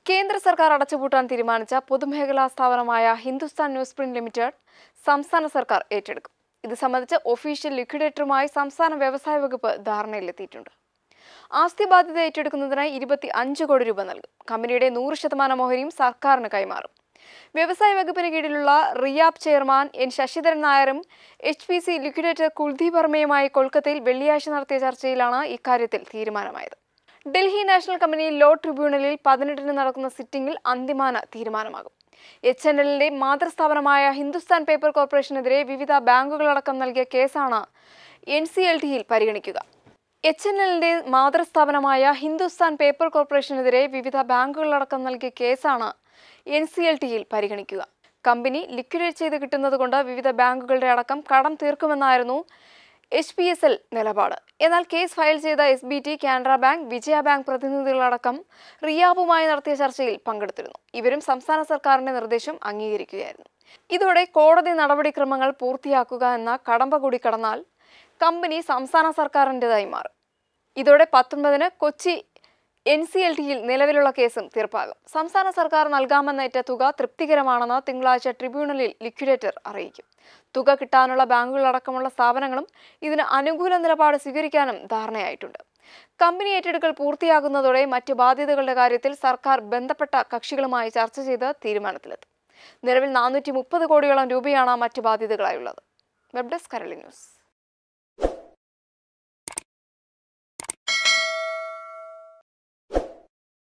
കേന്ദ്ര സർക്കാർ അടച്ചുപൂട്ടാൻ തീരുമാനിച്ച പൊതുമേഖലാ സ്ഥാപനമായ ഹിന്ദുസ്ഥാൻ ന്യൂസ് പ്രിന്റ് ലിമിറ്റഡ് സംസ്ഥാന സർക്കാർ ഏറ്റെടുക്കും ഇത് സംബന്ധിച്ച് ഒഫീഷ്യൽ ലിക്വിഡേറ്ററുമായി സംസ്ഥാന വ്യവസായ വകുപ്പ് ധാരണയിലെത്തിയിട്ടുണ്ട് ആസ്തി ബാധ്യത ഏറ്റെടുക്കുന്നതിനായി ഇരുപത്തി അഞ്ച് കോടി രൂപ നൽകും കമ്പനിയുടെ നൂറ് ശതമാനം ഓഹരിയും സർക്കാരിന് കൈമാറും വ്യവസായ വകുപ്പിന് കീഴിലുള്ള റിയാബ് ചെയർമാൻ എൻ ശശിധരൻ നായരും H P C liquidator Kuldeep വർമ്മയുമായി കൊൽക്കത്തയിൽ വെള്ളിയാഴ്ച നടത്തിയ ചർച്ചയിലാണ് ഇക്കാര്യത്തിൽ തീരുമാനമായത് ഡൽഹി നാഷണൽ കമ്പനി ലോ ട്രിബ്യൂണലിൽ പതിനെട്ടിന് നടക്കുന്ന സിറ്റിംഗിൽ അന്തിമാന തീരുമാനമാകും എച്ച് എൻ എല്ലിന്റെ മാതൃസ്ഥാപനമായ ഹിന്ദുസ്ഥാൻ പേപ്പർ കോർപ്പറേഷനെതിരെ വിവിധ ബാങ്കുകളടക്കം നൽകിയ കേസാണ് എൻ സി എൽ ടിയിൽ പരിഗണിക്കുക എച്ച് എൻ എല്ലിന്റെ മാതൃസ്ഥാപനമായ ഹിന്ദുസ്ഥാൻ പേപ്പർ കോർപ്പറേഷനെതിരെ വിവിധ ബാങ്കുകളടക്കം നൽകിയ കേസാണ് എൻ സി എൽ ടിയിൽ പരിഗണിക്കുക കമ്പനി ലിക്വിഡേറ്റ് ചെയ്ത് കിട്ടുന്നത് കൊണ്ട് വിവിധ ബാങ്കുകളുടെ അടക്കം കടം തീർക്കുമെന്നായിരുന്നു എച്ച് പി എസ് എൽ നിലപാട് എന്നാൽ കേസ് ഫയൽ ചെയ്ത S B T Canara bank Vijaya bank പ്രതിനിധികളടക്കം റിയാബുമായി നടത്തിയ ചർച്ചയിൽ പങ്കെടുത്തിരുന്നു ഇവരും സംസ്ഥാന സർക്കാരിന്റെ നിർദ്ദേശം അംഗീകരിക്കുകയായിരുന്നു ഇതോടെ കോടതി നടപടിക്രമങ്ങൾ പൂർത്തിയാക്കുക എന്ന കടമ്പ കൂടി കടന്നാൽ കമ്പനി സംസ്ഥാന സർക്കാരിൻ്റെതായി മാറും ഇതോടെ പത്തൊൻപതിന് കൊച്ചി എൻ സി എൽ ടിയിൽ നിലവിലുള്ള കേസും തീർപ്പാകും സംസ്ഥാന സർക്കാർ നൽകാമെന്നേറ്റ തുക തൃപ്തികരമാണെന്ന് തിങ്കളാഴ്ച ട്രിബ്യൂണലിൽ ലിക്വിഡേറ്റർ അറിയിക്കും തുക കിട്ടാനുള്ള ബാങ്കുകളടക്കമുള്ള സ്ഥാപനങ്ങളും ഇതിന് അനുകൂല നിലപാട് സ്വീകരിക്കാനും ധാരണയായിട്ടുണ്ട് കമ്പനി ഏറ്റെടുക്കൽ പൂർത്തിയാകുന്നതോടെ മറ്റ് ബാധ്യതകളുടെ കാര്യത്തിൽ സർക്കാർ ബന്ധപ്പെട്ട കക്ഷികളുമായി ചർച്ച ചെയ്ത് തീരുമാനത്തിലെത്തും നിലവിൽ നാനൂറ്റി മുപ്പത് കോടിയോളം രൂപയാണ് മറ്റ് ബാധ്യതകളായുള്ളത് വെബ് ഡെസ്ക് കരളി ന്യൂസ്